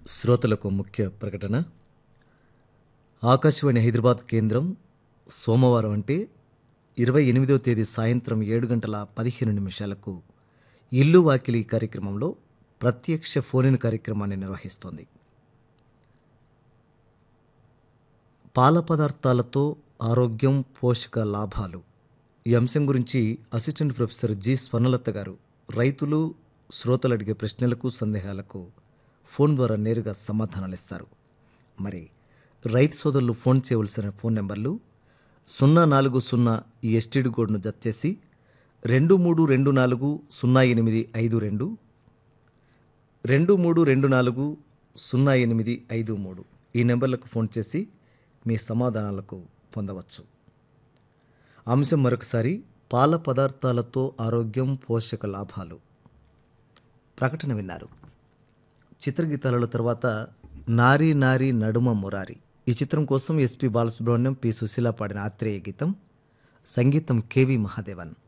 శ్రోతలకు ముఖ్య ప్రకటన ఆకాశవాణి హైదరాబాద్ కేంద్రం సోమవారం అంటే ఇరవై ఎనిమిదవ తేదీ సాయంత్రం ఏడు గంటల పదిహేను నిమిషాలకు ఇల్లు వాకిలి కార్యక్రమంలో ప్రత్యక్ష ఫోన్ కార్యక్రమాన్ని నిర్వహిస్తోంది పాల పదార్థాలతో ఆరోగ్యం పోషక లాభాలు ఈ అంశం గురించి అసిస్టెంట్ ప్రొఫెసర్ జి స్వర్ణలత గారు రైతులు శ్రోతలు అడిగే ప్రశ్నలకు సందేహాలకు ఫోన్ ద్వారా నేరుగా సమాధానాలు ఇస్తారు మరి రైతు సోదరులు ఫోన్ చేయవలసిన ఫోన్ నెంబర్లు సున్నా నాలుగు సున్నా ఈ ఎస్టీడీ కోడ్ను జత చేసి రెండు మూడు రెండు నాలుగు సున్నా ఎనిమిది ఐదు రెండు రెండు మూడు రెండు నాలుగు సున్నా ఎనిమిది ఐదు మూడు ఈ నెంబర్లకు ఫోన్ చేసి మీ సమాధానాలకు పొందవచ్చు అంశం మరొకసారి పాల పదార్థాలతో ఆరోగ్యం పోషక లాభాలు ప్రకటన విన్నారు చిత్రగీతాల తర్వాత నారీ నారీ నడుమ మురారి ఈ చిత్రం కోసం ఎస్పి బాలసుబ్రహ్మణ్యం పి సుశీల పాడిన ఆత్రేయ గీతం సంగీతం కెవి మహాదేవన్